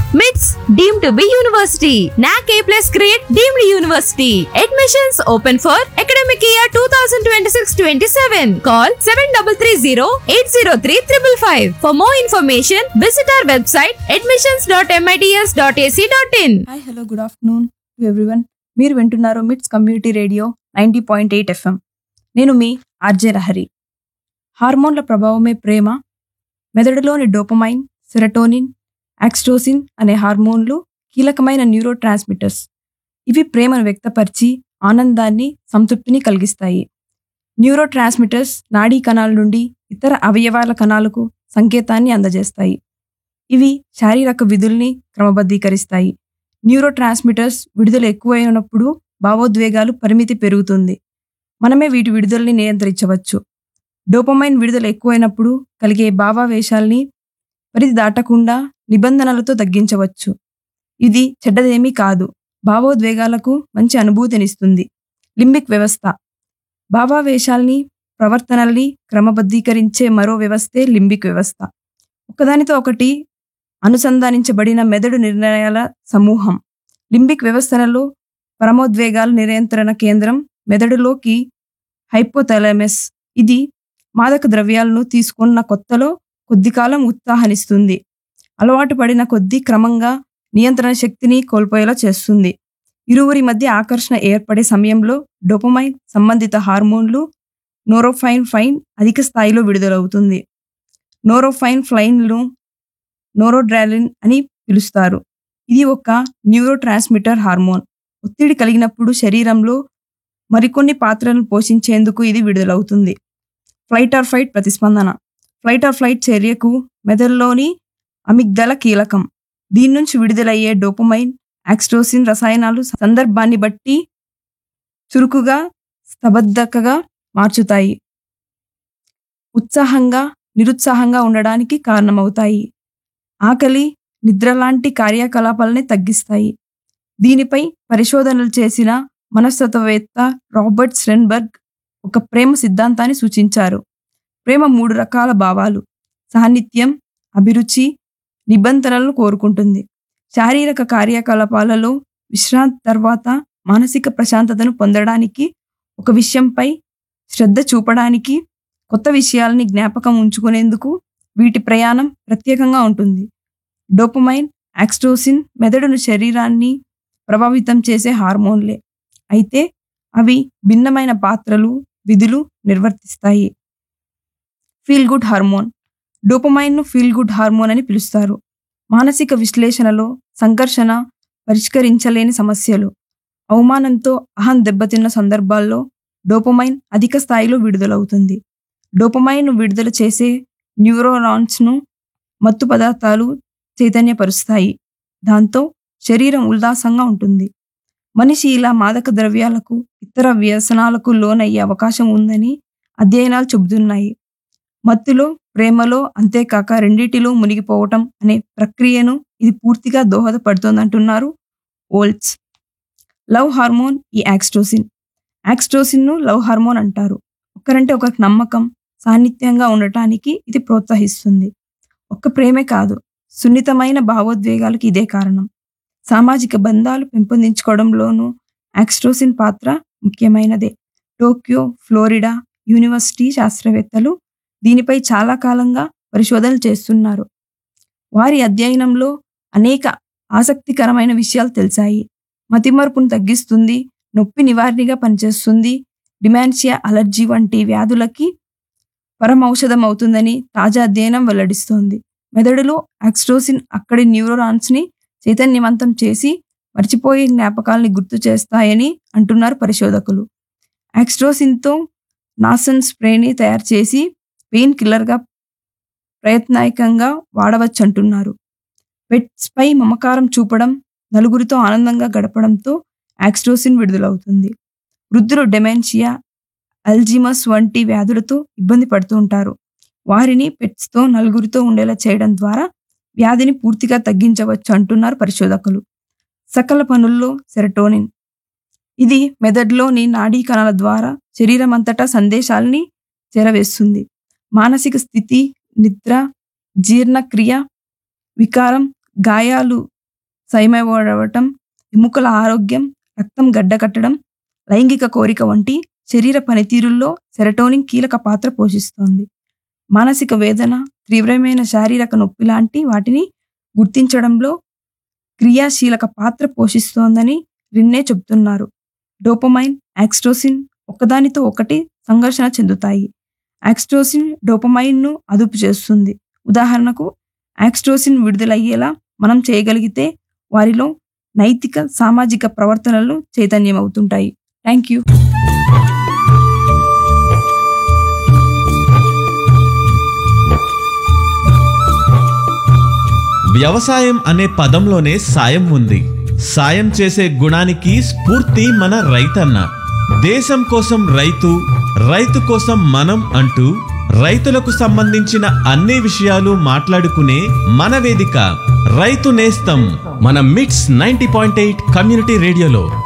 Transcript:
MITS deemed to be university. NAC A plus grade deemed university. Admissions open for academic year 2026-27. Call 7330-803-555. For more information, visit our website admissions.mits.ac.in. Hi hello good afternoon to everyone మీరు వింటున్నారు MITS community radio ninety point eight FM నేను మీ RJ రహరి హార్మోన్ల ప్రభావమే ప్రేమ మెదడులోని dopamine serotonin యాక్స్టోసిన్ అనే హార్మోన్లు కీలకమైన న్యూరో ట్రాన్స్మిటర్స్ ఇవి ప్రేమను వ్యక్తపరిచి ఆనందాన్ని సంతృప్తిని కలిగిస్తాయి న్యూరో ట్రాన్స్మిటర్స్ నాడీ కణాల నుండి ఇతర అవయవాల కణాలకు సంకేతాన్ని అందజేస్తాయి ఇవి శారీరక విధుల్ని క్రమబద్ధీకరిస్తాయి న్యూరో ట్రాన్స్మిటర్స్ విడుదల ఎక్కువైనప్పుడు భావోద్వేగాలు పరిమితి పెరుగుతుంది మనమే వీటి విడుదలని నియంత్రించవచ్చు డోపమైన్ విడుదల ఎక్కువైనప్పుడు కలిగే భావావేశాల్ని పరిధి దాటకుండా నిబంధనలతో తగ్గించవచ్చు ఇది చెడ్డదేమీ కాదు భావోద్వేగాలకు మంచి అనుభూతినిస్తుంది లింబిక్ వ్యవస్థ భావావేశాల్ని ప్రవర్తనల్ని క్రమబద్ధీకరించే మరో వ్యవస్థే లింబిక్ వ్యవస్థ ఒకదానితో ఒకటి అనుసంధానించబడిన మెదడు నిర్ణయాల సమూహం లింబిక్ వ్యవస్థలలో పరమోద్వేగాల నియంత్రణ కేంద్రం మెదడులోకి హైపోథాలమస్ ఇది మాదక ద్రవ్యాలను తీసుకున్న కొత్తలో కొద్ది కాలం ఉత్సాహనిస్తుంది అలవాటు పడిన కొద్దీ క్రమంగా నియంత్రణ శక్తిని కోల్పోయేలా చేస్తుంది ఇరువురి మధ్య ఆకర్షణ ఏర్పడే సమయంలో డోపమైన్ సంబంధిత హార్మోన్లు నోరోఫైన్ ఫైన్ అధిక స్థాయిలో విడుదలవుతుంది నోరోఫైన్ ఫ్లైన్లు నోరోడ్రాలిన్ అని పిలుస్తారు ఇది ఒక న్యూరో ట్రాన్స్మిటర్ హార్మోన్ ఒత్తిడి కలిగినప్పుడు శరీరంలో మరికొన్ని పాత్రలను పోషించేందుకు ఇది విడుదలవుతుంది ఫ్లైట్ ఆర్ ఫైట్ ప్రతిస్పందన ఫ్లైట్ ఆర్ ఫ్లైట్ చర్యకు మెదడులోని అమిగ్దల కీలకం దీని నుంచి విడుదలయ్యే డోపమైన్ యాక్స్టోసిన్ రసాయనాలు సందర్భాన్ని బట్టి చురుకుగా స్తబద్ధకగా మార్చుతాయి ఉత్సాహంగా నిరుత్సాహంగా ఉండడానికి కారణమవుతాయి ఆకలి నిద్ర లాంటి కార్యకలాపాలని తగ్గిస్తాయి దీనిపై పరిశోధనలు చేసిన మనస్తత్వవేత్త రాబర్ట్ స్రెన్బర్గ్ ఒక ప్రేమ సిద్ధాంతాన్ని సూచించారు ప్రేమ మూడు రకాల భావాలు సాన్నిధ్యం అభిరుచి నిబంధనలను కోరుకుంటుంది శారీరక కార్యకలాపాలలో విశ్రాంతి తర్వాత మానసిక ప్రశాంతతను పొందడానికి ఒక విషయంపై శ్రద్ధ చూపడానికి కొత్త విషయాలని జ్ఞాపకం ఉంచుకునేందుకు వీటి ప్రయాణం ప్రత్యేకంగా ఉంటుంది డోపమైన్ యాక్స్టోసిన్ మెదడును శరీరాన్ని ప్రభావితం చేసే హార్మోన్లే అయితే అవి భిన్నమైన పాత్రలు విధులు నిర్వర్తిస్తాయి ఫీల్ గుడ్ హార్మోన్ డోపమైన్ను ఫీల్ గుడ్ హార్మోన్ అని పిలుస్తారు మానసిక విశ్లేషణలో సంఘర్షణ పరిష్కరించలేని సమస్యలు అవమానంతో అహం దెబ్బతిన్న సందర్భాల్లో డోపమైన్ అధిక స్థాయిలో విడుదలవుతుంది డోపమైన్ను విడుదల చేసే న్యూరోనాన్స్ను మత్తు పదార్థాలు చైతన్యపరుస్తాయి దాంతో శరీరం ఉల్లాసంగా ఉంటుంది మనిషి ఇలా మాదక ద్రవ్యాలకు ఇతర వ్యసనాలకు లోనయ్యే అవకాశం ఉందని అధ్యయనాలు చెబుతున్నాయి మత్తులో ప్రేమలో అంతేకాక రెండిటిలో మునిగిపోవటం అనే ప్రక్రియను ఇది పూర్తిగా దోహదపడుతోందంటున్నారు ఓల్ట్స్ లవ్ హార్మోన్ ఈ యాక్స్టోసిన్ యాక్స్టోసిన్ను లవ్ హార్మోన్ అంటారు ఒకరంటే ఒకరికి నమ్మకం సాన్నిధ్యంగా ఉండటానికి ఇది ప్రోత్సహిస్తుంది ఒక్క ప్రేమే కాదు సున్నితమైన భావోద్వేగాలకు ఇదే కారణం సామాజిక బంధాలు పెంపొందించుకోవడంలోనూ యాక్స్టోసిన్ పాత్ర ముఖ్యమైనదే టోక్యో ఫ్లోరిడా యూనివర్సిటీ శాస్త్రవేత్తలు దీనిపై చాలా కాలంగా పరిశోధనలు చేస్తున్నారు వారి అధ్యయనంలో అనేక ఆసక్తికరమైన విషయాలు తెలిసాయి మతిమరుపును తగ్గిస్తుంది నొప్పి నివారణగా పనిచేస్తుంది డిమాన్షియా అలర్జీ వంటి వ్యాధులకి పరమౌషధం అవుతుందని తాజా అధ్యయనం వెల్లడిస్తోంది మెదడులో యాక్స్టోసిన్ అక్కడి న్యూరోరాన్స్ని చైతన్యవంతం చేసి మర్చిపోయే జ్ఞాపకాల్ని గుర్తు చేస్తాయని అంటున్నారు పరిశోధకులు యాక్స్ట్రోసిన్తో నాసన్ స్ప్రేని తయారు చేసి పెయిన్ కిల్లర్గా ప్రయత్నాయకంగా వాడవచ్చు అంటున్నారు పెట్స్పై మమకారం చూపడం నలుగురితో ఆనందంగా గడపడంతో యాక్స్ట్రోసిన్ విడుదలవుతుంది వృద్ధులు డెమెన్షియా అల్జిమస్ వంటి వ్యాధులతో ఇబ్బంది పడుతూ ఉంటారు వారిని పెట్స్తో నలుగురితో ఉండేలా చేయడం ద్వారా వ్యాధిని పూర్తిగా తగ్గించవచ్చు అంటున్నారు పరిశోధకులు సకల పనుల్లో సెరటోనిన్ ఇది మెదడులోని నాడీ కణాల ద్వారా శరీరం అంతటా సందేశాలని చేరవేస్తుంది మానసిక స్థితి నిద్ర జీర్ణక్రియ వికారం గాయాలు సైమవడవటం ఎముకల ఆరోగ్యం రక్తం గడ్డకట్టడం లైంగిక కోరిక వంటి శరీర పనితీరుల్లో సెరటోనిన్ కీలక పాత్ర పోషిస్తోంది మానసిక వేదన తీవ్రమైన శారీరక నొప్పి లాంటి వాటిని గుర్తించడంలో క్రియాశీలక పాత్ర పోషిస్తోందని రిన్నే చెబుతున్నారు డోపమైన్ యాక్స్టోసిన్ ఒకదానితో ఒకటి సంఘర్షణ చెందుతాయి యాక్స్టోసిన్ డోపమైన్ను అదుపు చేస్తుంది ఉదాహరణకు యాక్స్టోసిన్ విడుదలయ్యేలా మనం చేయగలిగితే వారిలో నైతిక సామాజిక ప్రవర్తనలు చైతన్యమవుతుంటాయి థ్యాంక్ యూ వ్యవసాయం అనే పదంలోనే సాయం ఉంది సాయం చేసే గుణానికి స్ఫూర్తి మన రైతన్న దేశం కోసం రైతు రైతు కోసం మనం అంటూ రైతులకు సంబంధించిన అన్ని విషయాలు మాట్లాడుకునే మన వేదిక రైతు నేస్తం మన మిట్స్ నైంటీ పాయింట్ ఎయిట్ కమ్యూనిటీ రేడియోలో